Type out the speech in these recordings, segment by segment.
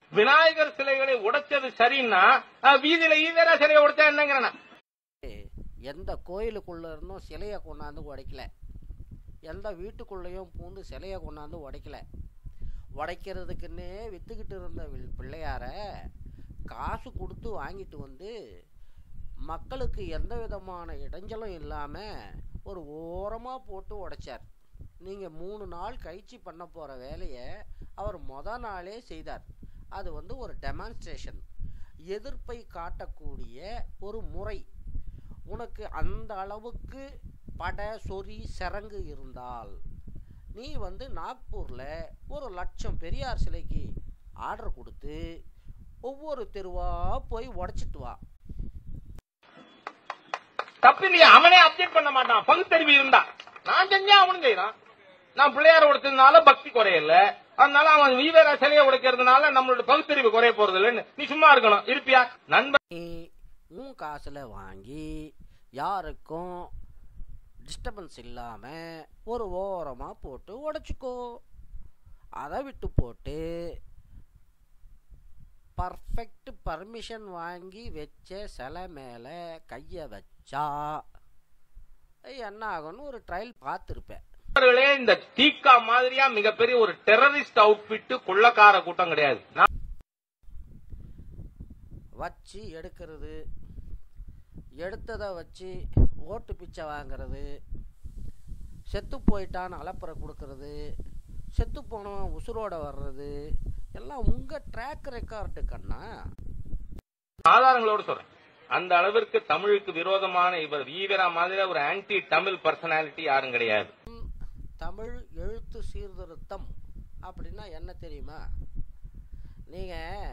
விநாயகர் சிலைகளை உடைச்சது சரின்னா அஹ், வீதியில ஈவேரா சிலையை உடைச்சா என்னங்கிறேன் எந்த கோயிலுக்குள்ள இருந்தும் சிலையை கொண்டாந்து உடைக்கல எந்த வீட்டுக்குள்ளேயும் பூந்து சிலையை கொண்டாந்து உடைக்கல உடைக்கிறதுக்குன்னே வித்துக்கிட்டு இருந்த வில்- பிள்ளையார காசு கொடுத்து வாங்கிட்டு வந்து மக்களுக்கு எந்த விதமான இடைஞ்சலும் இல்லாமல் ஒரு ஓரமாக போட்டு உடைச்சார் நீங்கள் மூணு நாள் கழிச்சு பண்ண போகிற வேலையை அவர் மொத நாளே செய்தார் அது வந்து ஒரு டெமான்ஸ்ட்ரேஷன் எதிர்ப்பை காட்டக்கூடிய ஒரு முறை உனக்கு அந்த அளவுக்கு பட சொறி சரங்கு இருந்தால் நீ வந்து நாக்பூரில் ஒரு லட்சம் பெரியார் சிலைக்கு ஆர்டர் கொடுத்து ஒவ்வொரு தெருவாக போய் உடைச்சிட்டு வா தப்பு இல்லையா அவனே அப்டேட் பண்ண மாட்டான் பகுத்தறிவு இருந்தா நான் செஞ்சா அவனும் செய்யறான் நான் பிள்ளையார உடைச்சதுனால பக்தி குறையல அதனால அவன் ஈவேரா சிலையை உடைக்கிறதுனால நம்மளோட பகுத்தறிவு குறைய போறது இல்லைன்னு நீ சும்மா இருக்கணும் இருப்பியா நண்பன் நீ உன் காசில் வாங்கி யாருக்கும் டிஸ்டர்பன்ஸ் இல்லாமல் ஒரு ஓரமாக போட்டு உடைச்சிக்கோ அதை விட்டு போட்டு பர்ஃபெக்ட் பர்மிஷன் வாங்கி வச்ச சிலை மேலே கையை வச்சா என்ன ஆகும்னு ஒரு ட்ரையல் பார்த்துருப்பேன் நண்பர்களே இந்த தீக்கா மாதிரியா மிகப்பெரிய ஒரு டெரரிஸ்ட் அவுட்பிட் கொள்ளக்கார கூட்டம் கிடையாது நான் வச்சு எடுக்கிறது எடுத்ததை வச்சு ஓட்டு பிச்சை வாங்குறது செத்து போயிட்டான்னு அலப்பறை கொடுக்கறது செத்து போனவன் உசுரோட வர்றது எல்லாம் உங்கள் ட்ராக் ரெக்கார்டு கண்ணா ஆதாரங்களோட சொல்றேன் அந்த அளவிற்கு தமிழுக்கு விரோதமான இவர் ஈவேரா மாதிரி ஒரு ஆன்டி தமிழ் பர்சனாலிட்டி யாரும் கிடையாது தமிழ் எழுத்து சீர்திருத்தம் அப்படின்னா என்ன தெரியுமா நீங்கள்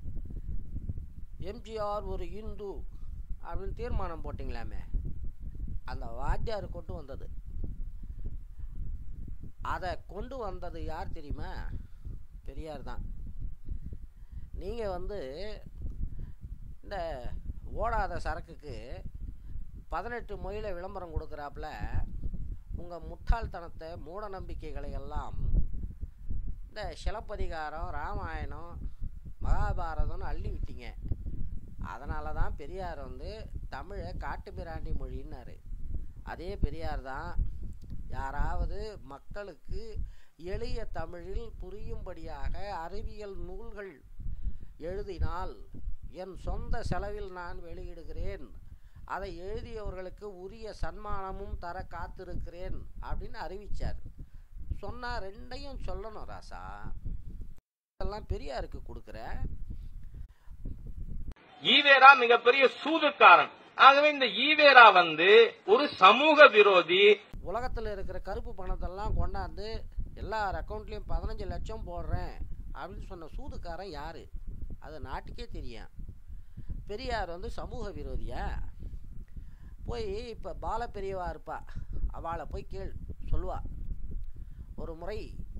எம்ஜிஆர் ஒரு இந்து அப்படின்னு தீர்மானம் போட்டிங்களாமே அந்த வாத்தியார் கொண்டு வந்தது அதை கொண்டு வந்தது யார் தெரியுமா பெரியார் தான் நீங்கள் வந்து இந்த ஓடாத சரக்குக்கு பதினெட்டு மொழியில விளம்பரம் கொடுக்குறாப்புல உங்கள் முட்டாள்தனத்தை மூட நம்பிக்கைகளை எல்லாம் இந்த சிலப்பதிகாரம் ராமாயணம் மகாபாரதம்னு அள்ளி விட்டீங்க அதனால தான் பெரியார் வந்து தமிழை காட்டுமிராண்டி மொழின்னாரு அதே பெரியார் தான் யாராவது மக்களுக்கு எளிய தமிழில் புரியும்படியாக அறிவியல் நூல்கள் எழுதினால் என் சொந்த செலவில் நான் வெளியிடுகிறேன் அதை எழுதியவர்களுக்கு உரிய சன்மானமும் தர காத்திருக்கிறேன் அப்படின்னு அறிவிச்சார் சொன்னா ரெண்டையும் சொல்லணும் ராசா இதெல்லாம் பெரியாருக்கு கொடுக்குற ஈவேரா மிகப்பெரிய சூதுக்காரன் ஆகவே இந்த ஈவேரா வந்து ஒரு சமூக விரோதி உலகத்தில் இருக்கிற கருப்பு பணத்தெல்லாம் கொண்டாந்து எல்லார் அக்கௌண்ட்லேயும் பதினஞ்சு லட்சம் போடுறேன் அப்படின்னு சொன்ன சூதுக்காரன் யார் அது நாட்டுக்கே தெரியும் பெரியார் வந்து சமூக விரோதியா போய் இப்போ பால பெரியவா இருப்பா அவளை போய் கேள் சொல்லுவா ஒரு முறை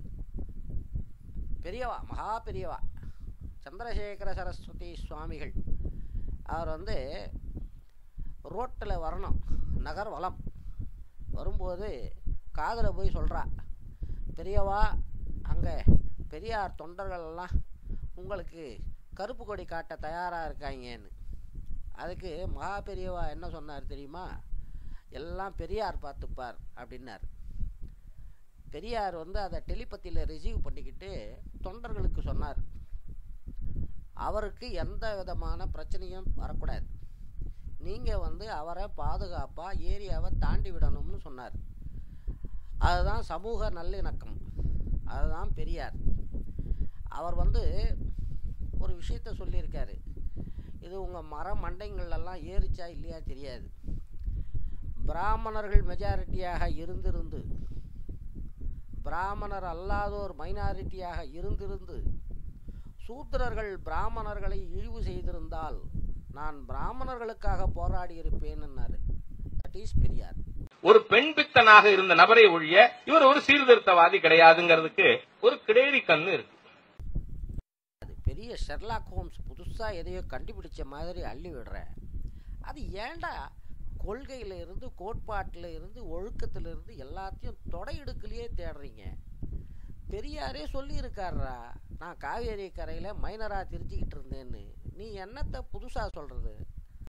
பெரியவா மகா பெரியவா சந்திரசேகர சரஸ்வதி சுவாமிகள் அவர் வந்து ரோட்டில் வரணும் நகர் வலம் வரும்போது காதில் போய் சொல்கிறா பெரியவா அங்கே பெரியார் தொண்டர்கள் எல்லாம் உங்களுக்கு கருப்பு கொடி காட்ட தயாராக இருக்காங்கன்னு அதுக்கு மகா பெரியவா என்ன சொன்னார் தெரியுமா எல்லாம் பெரியார் பார்த்துப்பார் அப்படின்னார் பெரியார் வந்து அதை டெலிபத்தியில் ரிசீவ் பண்ணிக்கிட்டு தொண்டர்களுக்கு சொன்னார் அவருக்கு எந்த விதமான பிரச்சனையும் வரக்கூடாது நீங்கள் வந்து அவரை பாதுகாப்பாக ஏரியாவை தாண்டி விடணும்னு சொன்னார் அதுதான் சமூக நல்லிணக்கம் அதுதான் பெரியார் அவர் வந்து ஒரு விஷயத்த சொல்லியிருக்காரு இது உங்கள் மர மண்டைங்கள்லாம் ஏறிச்சா இல்லையா தெரியாது பிராமணர்கள் மெஜாரிட்டியாக இருந்திருந்து பிராமணர் அல்லாதோர் மைனாரிட்டியாக இருந்திருந்து சூத்திரர்கள் பிராமணர்களை இழிவு செய்திருந்தால் நான் பிராமணர்களுக்காக போராடி இருப்பேன்னாரு தட் இஸ் பெரியார் ஒரு பெண் பித்தனாக இருந்த நபரை ஒழிய இவர் ஒரு சீர்திருத்தவாதி கிடையாதுங்கிறதுக்கு ஒரு கிடேரி கண்ணு இருக்கு அது பெரிய ஷெர்லாக் ஹோம்ஸ் புதுசாக எதையோ கண்டுபிடிச்ச மாதிரி அள்ளி விடுற அது ஏன்டா கொள்கையில இருந்து கோட்பாட்டில் இருந்து ஒழுக்கத்துல இருந்து எல்லாத்தையும் தொடை எடுக்கலையே தேடுறீங்க பெரியாரே சொல்லியிருக்காருடா நான் காவேரி கரையில் மைனராக திரிஞ்சிக்கிட்டு இருந்தேன்னு நீ என்னத்தை புதுசாக சொல்கிறது